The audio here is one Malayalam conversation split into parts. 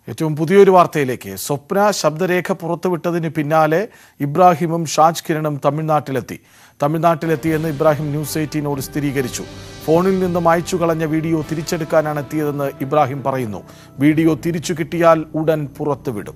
ഏറ്റവും പുതിയൊരു വാർത്തയിലേക്ക് സ്വപ്ന ശബ്ദരേഖ പുറത്തുവിട്ടതിന് പിന്നാലെ ഇബ്രാഹിമും ഷാജ് കിരണും തമിഴ്നാട്ടിലെത്തി തമിഴ്നാട്ടിലെത്തിയെന്ന് ഇബ്രാഹിം ന്യൂസ് എയ്റ്റീനോട് സ്ഥിരീകരിച്ചു ഫോണിൽ നിന്നും അയച്ചു കളഞ്ഞ വീഡിയോ തിരിച്ചെടുക്കാനാണ് എത്തിയതെന്ന് ഇബ്രാഹിം പറയുന്നു വീഡിയോ തിരിച്ചു കിട്ടിയാൽ ഉടൻ പുറത്തുവിടും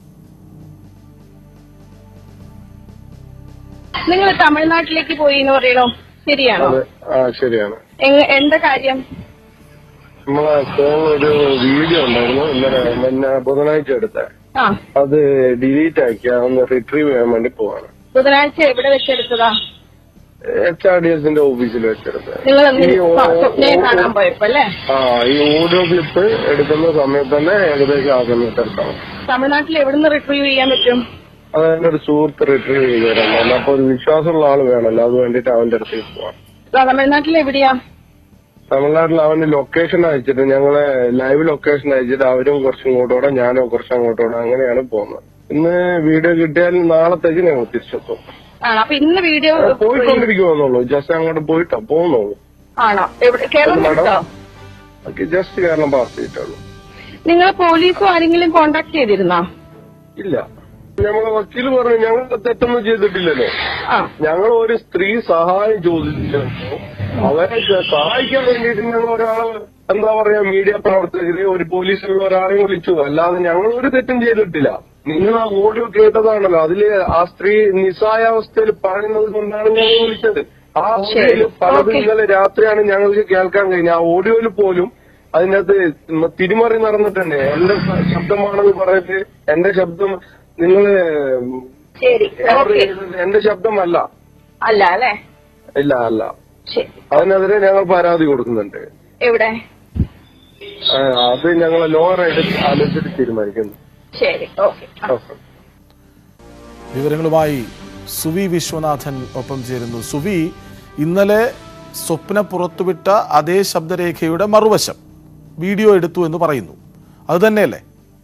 നിങ്ങൾ തമിഴ്നാട്ടിലേക്ക് പോയി എന്ന് പറയണോ ശരിയാണോ അതെ ആ ശരിയാണ് എങ്ങ- എന്താ കാര്യം നമ്മളെ ഫോണിൽ ഒരു വീഡിയോ ഉണ്ടായിരുന്നു ഇന്നലെ പിന്നെ ബുധനാഴ്ച എടുത്ത ആ അത് ഡിലീറ്റ് ആക്കി ഒന്ന് റിട്രീവ് ചെയ്യാൻ വേണ്ടി പോവാണ് ബുധനാഴ്ച എവിടെ വെച്ചെടുത്തതാ എച്ച് ആർ ഡി എസിന്റെ ഓഫീസിൽ വെച്ചെടുത്ത നിങ്ങൾ ഈ ഓ- സ്വപ്നയെ കാണാൻ പോയപ്പോ അല്ലേ ആ ഈ ഓഡിയോ ക്ലിപ്പ് എടുക്കുന്ന സമയത്ത് തന്നെ ഏകദേശം ആ സമയത്ത് എടുക്കണം തമിഴ്നാട്ടിൽ എവിടുന്ന് റിട്രീവ് ചെയ്യാൻ പറ്റും അത് എന്റെ ഒരു സുഹൃത്ത് റിട്രീവ് ചെയ്ത് തരാൻ അപ്പൊ ഒരു വിശ്വാസമുള്ള ആള് വേണമല്ലോ അത് വേണ്ടിട്ട് അവന്റെ അടുത്തേക്ക് പോവാം ആ, തമിഴ്നാട്ടിൽ എവിടെയാ തമിഴ്നാട്ടിൽ അവന് ലൊക്കേഷൻ അയച്ചിട്ട് ഞങ്ങളെ ലൈവ് ലൊക്കേഷൻ അയച്ചിട്ട് അവരും കുറച്ചും ഇങ്ങോട്ടോടെ ഞാനും കുറച്ച് അങ്ങോട്ടോടെ അങ്ങനെയാണ് പോകുന്നത് ഇന്ന് വീഡിയോ കിട്ടിയാൽ നാളത്തേക്ക് ഞങ്ങൾ തിരിച്ചെത്തും ആണോ അപ്പൊ ഇന്ന് വീഡിയോ പോയിക്കൊണ്ടിരിക്കുമെന്നുള്ളൂ ജസ്റ്റ് അങ്ങോട്ട് പോയിട്ടാ പോകുന്നുള്ളൂ ആണോ എവിടെ കേരളത്തിലുണ്ടോ ജസ്റ്റ് കേരളം പാസ് ചെയ്തിട്ടുള്ളൂ നിങ്ങൾ പോലീസോ ആരെങ്കിലും കോണ്ടാക്ട് ചെയ്തിരുന്നോ ഇല്ല ഞങ്ങളെ വക്കീൽ പറഞ്ഞു ഞങ്ങൾ തെറ്റൊന്നും ചെയ്തിട്ടില്ലല്ലോ ആ ഞങ്ങൾ ഒരു സ്ത്രീ സഹായം ചോദിച്ചു അവരെ സഹായിക്കാൻ വേണ്ടിയിട്ട് ഞങ്ങൾ ഒരാള് എന്താ പറയാ മീഡിയ പ്രവർത്തകരെ ഒരു പോലീസിലുള്ള ഒരാളെ വിളിച്ചു അല്ലാതെ ഞങ്ങൾ ഒരു തെറ്റും ചെയ്തിട്ടില്ല നിങ്ങൾ ആ ഓഡിയോ കേട്ടതാണല്ലോ അതില് ആ സ്ത്രീ നിസ്സായാവസ്ഥയിൽ പറയുന്നത് കൊണ്ടാണ് ഞങ്ങൾ വിളിച്ചത് ആ ഓഡിയോയിൽ പലതും ഓക്കേ. ഇന്നലെ രാത്രിയാണ് ഞങ്ങൾക്ക് കേൾക്കാൻ കഴിഞ്ഞത് ആ ഓഡിയോയിൽ പോലും അതിനകത്ത് തിരിമറി നടന്നിട്ടുണ്ട് എന്റെ ശബ്ദമാണെന്ന് പറഞ്ഞിട്ട് എന്റെ ശബ്ദം നിങ്ങള് ശരി ഓക്കെ എന്റെ ശബ്ദമല്ല അല്ല അല്ലേ ഇല്ല അല്ല ശരി അതിനെതിരെ ഞങ്ങൾ പരാതി കൊടുക്കുന്നുണ്ട് എവിടെ ആ, അത് ഞങ്ങൾ ലോവർ ആയിട്ട് ആലോചിച്ചിട്ട് തീരുമാനിക്കുന്നു ശരി ഓക്കെ ഓക്കെ വിവരങ്ങളുമായി സുവി വിശ്വനാഥൻ ഒപ്പം ചേരുന്നു സുവി ഇന്നലെ സ്വപ്ന പുറത്തുവിട്ട അതേ ശബ്ദരേഖയുടെ മറുവശം വീഡിയോ എടുത്തു എന്ന് പറയുന്നു അത് തന്നെയല്ലേ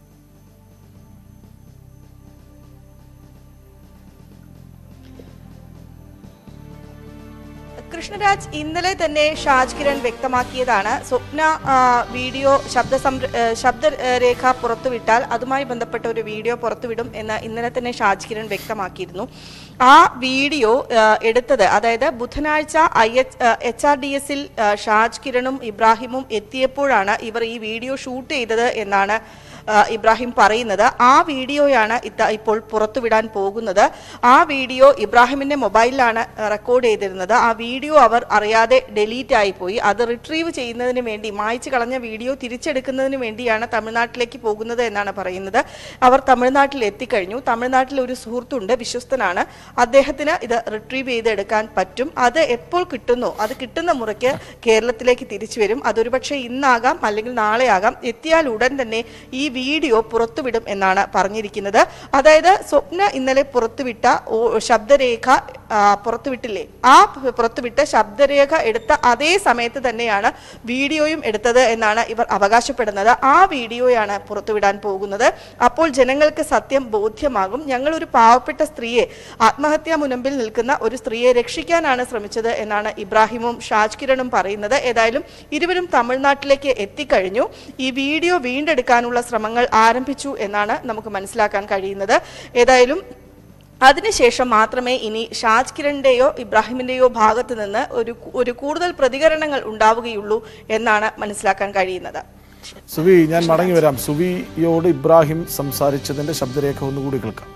കൃഷ്ണരാജ് ഇന്നലെ തന്നെ ഷാജ് കിരൺ വ്യക്തമാക്കിയതാണ് സ്വപ്ന ആ, വീഡിയോ ശബ്ദ സംര- ഏ, ശബ്ദരേഖ പുറത്തുവിട്ടാൽ അതുമായി ബന്ധപ്പെട്ട ഒരു വീഡിയോ പുറത്തുവിടും എന്ന് ഇന്നലെ തന്നെ ഷാജ് കിരൺ വ്യക്തമാക്കിയിരുന്നു ആ വീഡിയോ ആ, എടുത്തത് അതായത് ബുധനാഴ്ച I H H R D എസിൽ ഷാജ് കിരണും ഇബ്രാഹിമും എത്തിയപ്പോഴാണ് ഇവർ ഈ വീഡിയോ ഷൂട്ട് ചെയ്തത് എന്നാണ് ആ, ഇബ്രാഹിം പറയുന്നത് ആ വീഡിയോയാണ് ഇത്ത ഇപ്പോൾ പുറത്തുവിടാൻ പോകുന്നത് ആ വീഡിയോ ഇബ്രാഹിമിന്റെ മൊബൈലിലാണ് റെക്കോർഡ് ചെയ്തിരുന്നത് ആ വീഡിയോ അവർ അറിയാതെ ഡിലീറ്റ് ആയിപ്പോയി അത് റിട്രീവ് ചെയ്യുന്നതിന് വേണ്ടി മായ്ച്ചു കളഞ്ഞ വീഡിയോ തിരിച്ചെടുക്കുന്നതിന് വേണ്ടിയാണ് തമിഴ്നാട്ടിലേക്ക് പോകുന്നത് എന്നാണ് പറയുന്നത് അവർ തമിഴ്നാട്ടിൽ എത്തിക്കഴിഞ്ഞു തമിഴ്നാട്ടിൽ ഒരു സുഹൃത്തുണ്ട് വിശ്വസ്തനാണ് അദ്ദേഹത്തിന് ഇത് റിട്രീവ് ചെയ്തെടുക്കാൻ പറ്റും അത് എപ്പോൾ കിട്ടുന്നു അത് കിട്ടുന്ന മുറയ്ക്ക് കേരളത്തിലേക്ക് തിരിച്ചു വരും അതൊരുപക്ഷെ ഇന്നാകാം അല്ലെങ്കിൽ നാളെ ആകാം എത്തിയാൽ ഉടൻ തന്നെ ഈ വീഡിയോ പുറത്തുവിടും എന്നാണ് പറഞ്ഞിരിക്കുന്നത് അതായത് സ്വപ്ന ഇന്നലെ പുറത്തുവിട്ട ഓ- ശബ്ദരേഖ ആ, പുറത്തുവിട്ടില്ലേ ആ പ് പുറത്തുവിട്ട ശബ്ദരേഖ എടുത്ത അതേ സമയത്ത് തന്നെയാണ് വീഡിയോയും എടുത്തത് എന്നാണ് ഇവർ അവകാശപ്പെടുന്നത് ആ വീഡിയോയാണ് പുറത്തുവിടാൻ പോകുന്നത് അപ്പോൾ ജനങ്ങൾക്ക് സത്യം ബോധ്യമാകും ഞങ്ങൾ ഒരു പാവപ്പെട്ട സ്ത്രീയെ ആത്മഹത്യാ മുനമ്പിൽ നിൽക്കുന്ന ഒരു സ്ത്രീയെ രക്ഷിക്കാനാണ് ശ്രമിച്ചത് എന്നാണ് ഇബ്രാഹിമും ഷാജ് കിരണും പറയുന്നത് ഏതായാലും ഇരുവരും തമിഴ്നാട്ടിലേക്ക് എത്തിക്കഴിഞ്ഞു ഈ വീഡിയോ വീണ്ടെടുക്കാനുള്ള ശ്രമങ്ങൾ ആരംഭിച്ചു എന്നാണ് നമുക്ക് മനസ്സിലാക്കാൻ കഴിയുന്നത് ഏതായാലും അതിനുശേഷം മാത്രമേ ഇനി ഷാജ് കിരണിന്റെയോ ഇബ്രാഹിമിന്റെയോ ഭാഗത്ത് നിന്ന് ഒരു ഒരു കൂടുതൽ പ്രതികരണങ്ങൾ ഉണ്ടാവുകയുള്ളൂ എന്നാണ് മനസ്സിലാക്കാൻ കഴിയുന്നത് സുവി ഞാൻ മടങ്ങി വരാം സുവിയോട് ഇബ്രാഹിം സംസാരിച്ചതിന്റെ ശബ്ദരേഖ ഒന്നുകൂടി കേൾക്കാം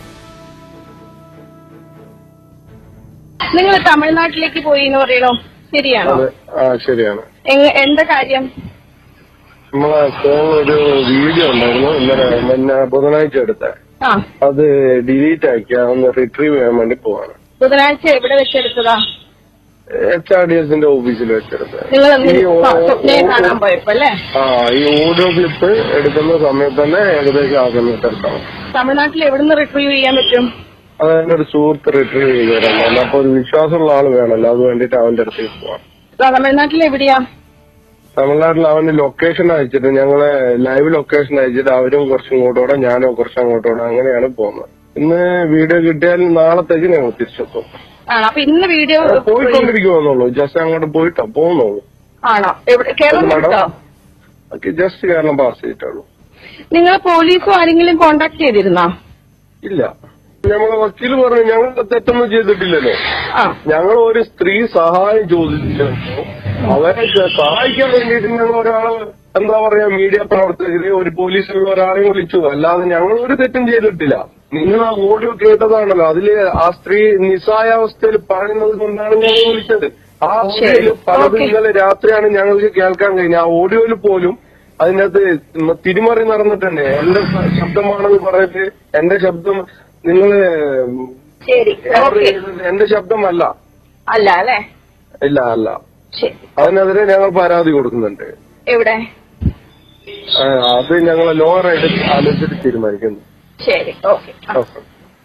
നിങ്ങൾ തമിഴ്നാട്ടിലേക്ക് പോയി എന്ന് പറയണോ ശരിയാണോ അതെ ആ ശരിയാണ് എങ്ങ- എന്താ കാര്യം നമ്മളെ ഫോണിൽ ഒരു വീഡിയോ ഉണ്ടായിരുന്നു ഇന്നലെ പിന്നെ ബുധനാഴ്ച എടുത്ത ആ അത് ഡിലീറ്റ് ആക്കി ഒന്ന് റിട്രീവ് ചെയ്യാൻ വേണ്ടി പോവാണ് ബുധനാഴ്ച എവിടെ വെച്ചെടുത്തതാ എച്ച് ആർ ഡി എസിന്റെ ഓഫീസിൽ വെച്ചെടുത്ത നിങ്ങൾ ഈ ഓ- സ്വപ്നയെ കാണാൻ പോയപ്പോ അല്ലേ ആ ഈ ഓഡിയോ ക്ലിപ്പ് എടുക്കുന്ന സമയത്ത് തന്നെ ഏകദേശം ആ സമയത്ത് എടുക്കണം തമിഴ്നാട്ടിൽ എവിടുന്ന് റിട്രീവ് ചെയ്യാൻ പറ്റും അത് എന്റെ ഒരു സുഹൃത്ത് റിട്രീവ് ചെയ്ത് തരാൻ അപ്പൊ ഒരു വിശ്വാസമുള്ള ആള് വേണമല്ലോ അത് വേണ്ടിട്ട് അവന്റെ അടുത്തേക്ക് പോവാം ആ, തമിഴ്നാട്ടിൽ എവിടെയാ തമിഴ്നാട്ടിൽ അവന് ലൊക്കേഷൻ അയച്ചിട്ട് ഞങ്ങളെ ലൈവ് ലൊക്കേഷൻ അയച്ചിട്ട് അവരും കുറച്ച് ഇങ്ങോട്ടോടെ ഞാനും കുറച്ച് അങ്ങോട്ടോടെ അങ്ങനെയാണ് പോകുന്നത് ഇന്ന് വീഡിയോ കിട്ടിയാൽ നാളത്തേക്ക് ഞങ്ങൾ തിരിച്ചെത്തും ആണോ അപ്പൊ ഇന്ന് വീഡിയോ പോയിക്കൊണ്ടിരിക്കുമെന്നുള്ളൂ ജസ്റ്റ് അങ്ങോട്ട് പോയിട്ടാ പോകുന്നുള്ളൂ ആണോ എവിടെ കേരളത്തിലുണ്ടോ ജസ്റ്റ് കേരളം പാസ് ചെയ്തിട്ടുള്ളൂ നിങ്ങൾ പോലീസോ ആരെങ്കിലും കോണ്ടാക്ട് ചെയ്തിരുന്നോ ഇല്ല ഞങ്ങളെ വക്കീൽ പറഞ്ഞു ഞങ്ങൾ തെറ്റൊന്നും ചെയ്തിട്ടില്ലല്ലോ ആ ഞങ്ങൾ ഒരു സ്ത്രീ സഹായം ചോദിച്ചു അവരെ സഹായിക്കാൻ വേണ്ടിയിട്ട് ഞങ്ങൾ ഒരാള് എന്താ പറയാ മീഡിയ പ്രവർത്തകരെ ഒരു പോലീസിലുള്ള ഒരാളെ വിളിച്ചു അല്ലാതെ ഞങ്ങൾ ഒരു തെറ്റും ചെയ്തിട്ടില്ല നിങ്ങൾ ആ ഓഡിയോ കേട്ടതാണല്ലോ അതില് ആ സ്ത്രീ നിസ്സായാവസ്ഥയിൽ പറയുന്നത് കൊണ്ടാണ് ഞങ്ങൾ വിളിച്ചത് ആ ഓഡിയോയിൽ പലതും ഓക്കേ. ഇന്നലെ രാത്രിയാണ് ഞങ്ങൾക്ക് കേൾക്കാൻ കഴിഞ്ഞത് ആ ഓഡിയോയിൽ പോലും അതിനകത്ത് തിരിമറി നടന്നിട്ടുണ്ട് എന്റെ ശബ്ദമാണെന്ന് പറഞ്ഞിട്ട് എന്റെ ശബ്ദം നിങ്ങള് ശരി ഓക്കെ എന്റെ ശബ്ദമല്ല അല്ല അല്ലേ ഇല്ല അല്ല ശരി അതിനെതിരെ ഞങ്ങൾ പരാതി കൊടുക്കുന്നുണ്ട് എവിടെ ആ, അത് ഞങ്ങൾ ലോവർ ആയിട്ട് ആലോചിച്ചിട്ട് തീരുമാനിക്കുന്നു ശരി ഓക്കെ ഓക്കെ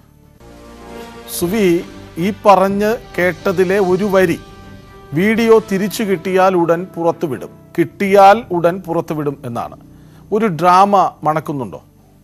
സുവി ഈ പറഞ്ഞ് കേട്ടതിലെ ഒരു വരി വീഡിയോ തിരിച്ചു കിട്ടിയാൽ ഉടൻ പുറത്തുവിടും കിട്ടിയാൽ ഉടൻ പുറത്തുവിടും എന്നാണ് ഒരു ഡ്രാമ മണക്കുന്നുണ്ടോ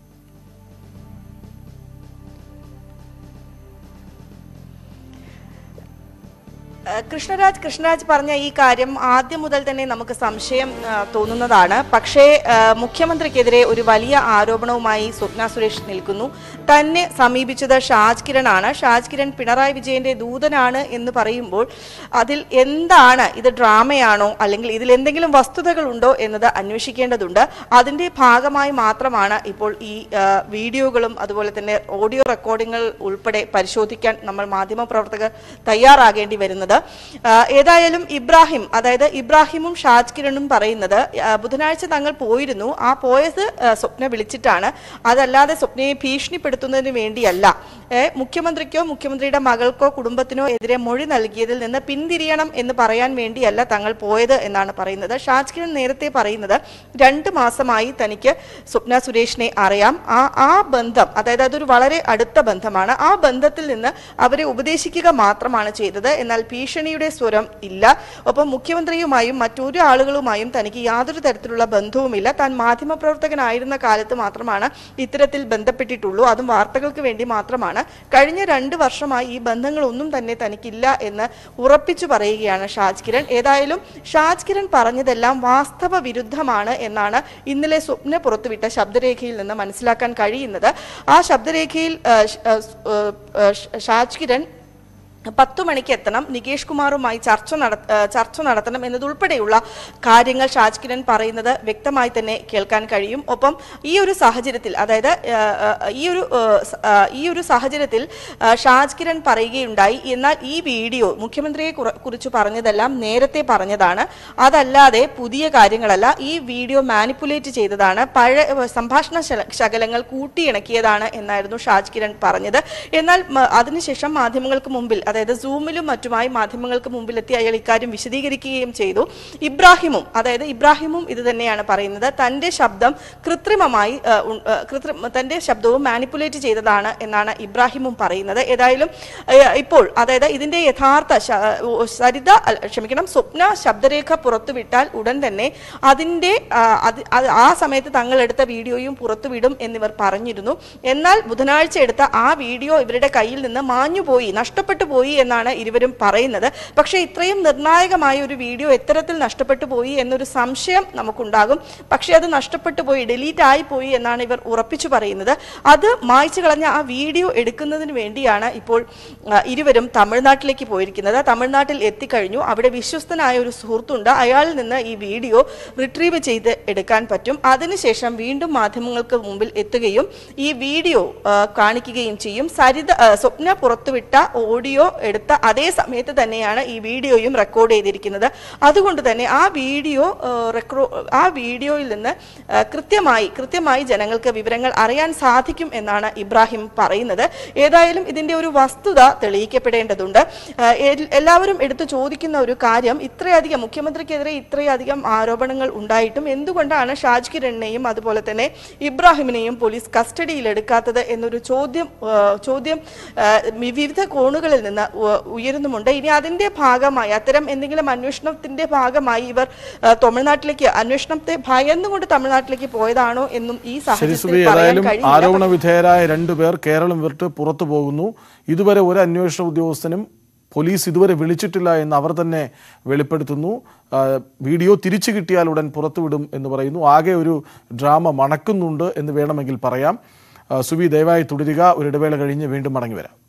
ഏഹ് കൃഷ്ണരാജ് കൃഷ്ണരാജ് പറഞ്ഞ ഈ കാര്യം ആദ്യം മുതൽ തന്നെ നമുക്ക് സംശയം ആ, തോന്നുന്നതാണ് പക്ഷേ ആ, മുഖ്യമന്ത്രിക്കെതിരെ ഒരു വലിയ ആരോപണവുമായി സ്വപ്ന സുരേഷ് നിൽക്കുന്നു തന്നെ സമീപിച്ചത് ഷാജ് കിരൺ ആണ് ഷാജ് കിരൺ പിണറായി വിജയന്റെ ദൂതനാണ് എന്ന് പറയുമ്പോൾ അതിൽ എന്താണ് ഇത് ഡ്രാമയാണോ അല്ലെങ്കിൽ ഇതിൽ എന്തെങ്കിലും വസ്തുതകൾ ഉണ്ടോ എന്നത് അന്വേഷിക്കേണ്ടതുണ്ട് അതിന്റെ ഭാഗമായി മാത്രമാണ് ഇപ്പോൾ ഈ ആ, വീഡിയോകളും അതുപോലെ തന്നെ ഓഡിയോ റെക്കോർഡിങ്ങൾ ഉൾപ്പെടെ പരിശോധിക്കാൻ നമ്മൾ മാധ്യമപ്രവർത്തകർ തയ്യാറാകേണ്ടി വരുന്നത് ആ, ഏതായാലും ഇബ്രാഹിം അതായത് ഇബ്രാഹിമും ഷാജ് കിരണും പറയുന്നത് ആ, ബുധനാഴ്ച തങ്ങൾ പോയിരുന്നു ആ പോയത് ആ, സ്വപ്ന വിളിച്ചിട്ടാണ് അതല്ലാതെ സ്വപ്നയെ ഭീഷണിപ്പെടുത്തുന്നതിന് വേണ്ടിയല്ല ഏ, മുഖ്യമന്ത്രിക്കോ മുഖ്യമന്ത്രിയുടെ മകൾക്കോ കുടുംബത്തിനോ എതിരെ മൊഴി നൽകിയതിൽ നിന്ന് പിന്തിരിയണം എന്ന് പറയാൻ വേണ്ടിയല്ല തങ്ങൾ പോയത് എന്നാണ് പറയുന്നത് ഷാജ് കിരൺ നേരത്തെ പറയുന്നത് രണ്ട് മാസമായി തനിക്ക് സ്വപ്ന സുരേഷിനെ അറിയാം ആ ആ ബന്ധം അതായത് അതൊരു വളരെ അടുത്ത ബന്ധമാണ് ആ ബന്ധത്തിൽ നിന്ന് അവരെ ഉപദേശിക്കുക മാത്രമാണ് ചെയ്തത് എന്നാൽ ഭീഷണിയുടെ സ്വരം ഇല്ല ഒപ്പം മുഖ്യമന്ത്രിയുമായും മറ്റൊരു ആളുകളുമായും തനിക്ക് യാതൊരു തരത്തിലുള്ള ബന്ധവുമില്ല താൻ മാധ്യമപ്രവർത്തകനായിരുന്ന കാലത്ത് മാത്രമാണ് ഇത്തരത്തിൽ ബന്ധപ്പെട്ടിട്ടുള്ളൂ അതും വാർത്തകൾക്ക് വേണ്ടി മാത്രമാണ് കഴിഞ്ഞ രണ്ട് വർഷമായി ഈ ബന്ധങ്ങളൊന്നും തന്നെ തനിക്കില്ല എന്ന് ഉറപ്പിച്ചു പറയുകയാണ് ഷാജ് കിരൺ ഏതായാലും ഷാജ് കിരൺ പറഞ്ഞതെല്ലാം വാസ്തവ വിരുദ്ധമാണ് എന്നാണ് ഇന്നലെ സ്വപ്ന പുറത്തുവിട്ട ശബ്ദരേഖയിൽ നിന്ന് മനസ്സിലാക്കാൻ കഴിയുന്നത് ആ ശബ്ദരേഖയിൽ ആ, ഷ്- ആ, സ്- ആ, ഷ്- ഷാജ് കിരൺ പത്തു മണിക്ക് എത്തണം നികേഷ് കുമാറുമായി ചർച്ച നട ആ, ചർച്ച നടത്തണം എന്നതുൾപ്പെടെയുള്ള കാര്യങ്ങൾ ഷാജ് കിരൺ പറയുന്നത് വ്യക്തമായി തന്നെ കേൾക്കാൻ കഴിയും ഒപ്പം ഈ ഒരു സാഹചര്യത്തിൽ അതായത് ആ, ആ, ഈ ഒരു ആ, സ- ആ, ഈ ഒരു സാഹചര്യത്തിൽ ആ, ഷാജ് കിരൺ പറയുകയുണ്ടായി എന്നാൽ ഈ വീഡിയോ മുഖ്യമന്ത്രിയെ കുറി- കുറിച്ച് പറഞ്ഞതെല്ലാം നേരത്തെ പറഞ്ഞതാണ് അതല്ലാതെ പുതിയ കാര്യങ്ങളല്ല ഈ വീഡിയോ മാനിപ്പുലേറ്റ് ചെയ്തതാണ് പഴയ സംഭാഷണ ശല- ശകലങ്ങൾ കൂട്ടിയിണക്കിയതാണ് എന്നായിരുന്നു ഷാജ് കിരൺ പറഞ്ഞത് എന്നാൽ മ- അതിനുശേഷം മാധ്യമങ്ങൾക്ക് മുമ്പിൽ അതായത് സൂമിലും മറ്റുമായി മാധ്യമങ്ങൾക്ക് മുമ്പിലെത്തി അയാൾ ഇക്കാര്യം വിശദീകരിക്കുകയും ചെയ്തു ഇബ്രാഹിമും അതായത് ഇബ്രാഹിമും ഇത് തന്നെയാണ് പറയുന്നത് തന്റെ ശബ്ദം കൃത്രിമമായി ആ, ഉ- ആ, കൃത്രിമ തന്റെ ശബ്ദവും മാനിപ്പുലേറ്റ് ചെയ്തതാണ് എന്നാണ് ഇബ്രാഹിമും പറയുന്നത് ഏതായാലും ഏ, ഇപ്പോൾ അതായത് ഇതിന്റെ യഥാർത്ഥ ശ- ഓ, സരിത അല്ല, ക്ഷമിക്കണം സ്വപ്ന ശബ്ദരേഖ പുറത്തുവിട്ടാൽ ഉടൻ തന്നെ അതിന്റെ ആ, അത് അത് ആ സമയത്ത് തങ്ങൾ എടുത്ത വീഡിയോയും പുറത്തുവിടും എന്നിവർ പറഞ്ഞിരുന്നു എന്നാൽ ബുധനാഴ്ച എടുത്ത ആ വീഡിയോ ഇവരുടെ കയ്യിൽ നിന്ന് മാഞ്ഞുപോയി നഷ്ടപ്പെട്ടു പോയി എന്നാണ് ഇരുവരും പറയുന്നത് പക്ഷേ ഇത്രയും നിർണായകമായ ഒരു വീഡിയോ എത്തരത്തിൽ നഷ്ടപ്പെട്ടു പോയി എന്നൊരു സംശയം നമുക്കുണ്ടാകും പക്ഷേ അത് നഷ്ടപ്പെട്ടു പോയി ഡിലീറ്റ് ആയി പോയി എന്നാണ് ഇവർ ഉറപ്പിച്ചു പറയുന്നത് അത് മായ്ച്ചു കളഞ്ഞ ആ വീഡിയോ എടുക്കുന്നതിന് വേണ്ടിയാണ് ഇപ്പോൾ ആ, ഇരുവരും തമിഴ്നാട്ടിലേക്ക് പോയിരിക്കുന്നത് തമിഴ്നാട്ടിൽ എത്തിക്കഴിഞ്ഞു അവിടെ വിശ്വസ്തനായ ഒരു സുഹൃത്തുണ്ട് അയാളിൽ നിന്ന് ഈ വീഡിയോ റിട്രീവ് ചെയ്ത് എടുക്കാൻ പറ്റും അതിനുശേഷം വീണ്ടും മാധ്യമങ്ങൾക്ക് മുമ്പിൽ എത്തുകയും ഈ വീഡിയോ ആ, കാണിക്കുകയും ചെയ്യും സരിത ആ, സ്വപ്ന പുറത്തുവിട്ട ഓഡിയോ എടുത്ത അതേ സമയത്ത് തന്നെയാണ് ഈ വീഡിയോയും റെക്കോർഡ് ചെയ്തിരിക്കുന്നത് അതുകൊണ്ട് തന്നെ ആ വീഡിയോ ആ, റെക്കോ ആ വീഡിയോയിൽ നിന്ന് ആ, കൃത്യമായി കൃത്യമായി ജനങ്ങൾക്ക് വിവരങ്ങൾ അറിയാൻ സാധിക്കും എന്നാണ് ഇബ്രാഹിം പറയുന്നത് ഏതായാലും ഇതിന്റെ ഒരു വസ്തുത തെളിയിക്കപ്പെടേണ്ടതുണ്ട് ആ, എൽ- എല്ലാവരും എടുത്തു ചോദിക്കുന്ന ഒരു കാര്യം ഇത്രയധികം മുഖ്യമന്ത്രിക്കെതിരെ ഇത്രയധികം ആരോപണങ്ങൾ ഉണ്ടായിട്ടും എന്തുകൊണ്ടാണ് ഷാജ് കിരണിനെയും അതുപോലെ തന്നെ ഇബ്രാഹിമിനെയും പോലീസ് കസ്റ്റഡിയിൽ എടുക്കാത്തത് എന്നൊരു ചോദ്യം ആ, ചോദ്യം ആ, വിവിധ കോണുകളിൽ നിന്ന് ഉ- ഉയരുന്നുമുണ്ട് ഇനി അതിന്റെ ഭാഗമായി അത്തരം എന്തെങ്കിലും അന്വേഷണത്തിന്റെ ഭാഗമായി ഇവർ ആ, തമിഴ്നാട്ടിലേക്ക് അന്വേഷണത്തെ ഭയന്നുകൊണ്ട് തമിഴ്നാട്ടിലേക്ക് പോയതാണോ എന്നും ഈ ശരി സുബി സാഹചര്യത്തിൽ പറയാൻ ഏതായാലും കഴിയില്ല ആരോപണ വിധേയരായ രണ്ടുപേർ കേരളം വിട്ട് പുറത്തു പോകുന്നു ഇതുവരെ ഒരു അന്വേഷണ ഉദ്യോഗസ്ഥനും പോലീസ് ഇതുവരെ വിളിച്ചിട്ടില്ല എന്ന് അവർ തന്നെ വെളിപ്പെടുത്തുന്നു ആ, വീഡിയോ തിരിച്ചു കിട്ടിയാൽ ഉടൻ പുറത്തുവിടും എന്ന് പറയുന്നു ആകെ ഒരു ഡ്രാമ മണക്കുന്നുണ്ട് എന്ന് വേണമെങ്കിൽ പറയാം ആ, സുവി ദയവായി തുടരുക ഒരു ഇടവേള കഴിഞ്ഞ് വീണ്ടും മടങ്ങി വരാം